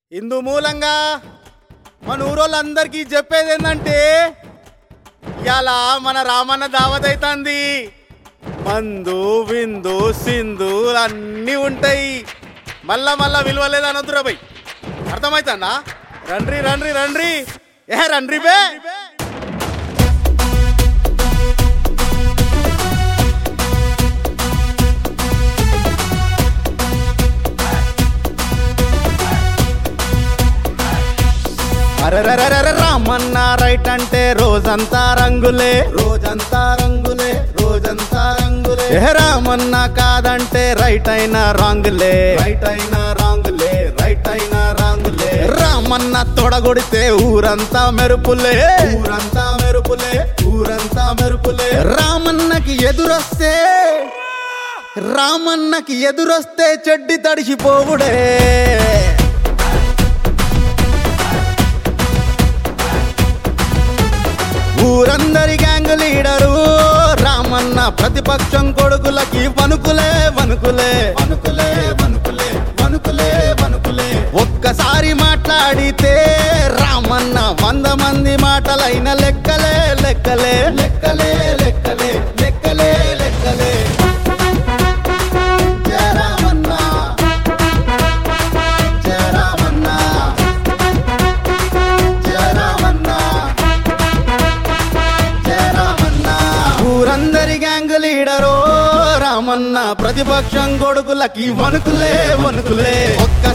ఇందు మూలంగా మన ఊరోళ్ళందరికీ చెప్పేది ఏంటంటే ఇవాళ మన రామన్న దావత్ అవుతుంది మందు విందు సింధు అన్నీ ఉంటాయి మళ్ళా మళ్ళా విలువలేదు అనొద్దురా బై అర్థమవుతుందా రండ్రి రండ్రి రండ్రి ఏ రండ్రి బే అరెరెరెరె రామన్న రైట్ అంటే రోజంతా రంగులే రోజంతా రంగులే రోజంతా రంగులే ఏ రామన్న కాదంటే రైట్ అయినా రాంగులే రైట్ అయినా రాంగులే రైట్ అయినా రాంగులే రామన్న తొడగొడితే ఊరంతా మెరుపులే ఊరంతా మెరుపులే ఊరంతా మెరుపులే రామన్నకి ఎదురొస్తే రామన్నకి ఎదురొస్తే చెడ్డి తడిసిపోవుడే ఊరందరి గ్యాంగ్ లీడరు రామన్న ప్రతిపక్షం కొడుకులకి వణుకులే వణుకులే వణుకులే వణుకులే వణుకులే వణుకులే ఒక్కసారి మాట్లాడితే రామన్న వంద మంది మాటలైన లెక్కలే లెక్కలే లెక్కలే లెక్కలే లెక్కలే లెక్కలే జయ రామన్న జయ రామన్న జయ రామన్న జయ రామన్న ఊరందరి గ్యాంగ్ లీడరో రామన్న ప్రతిపక్షం కొడుకులకి వణుకులే వణుకులే ఒక్క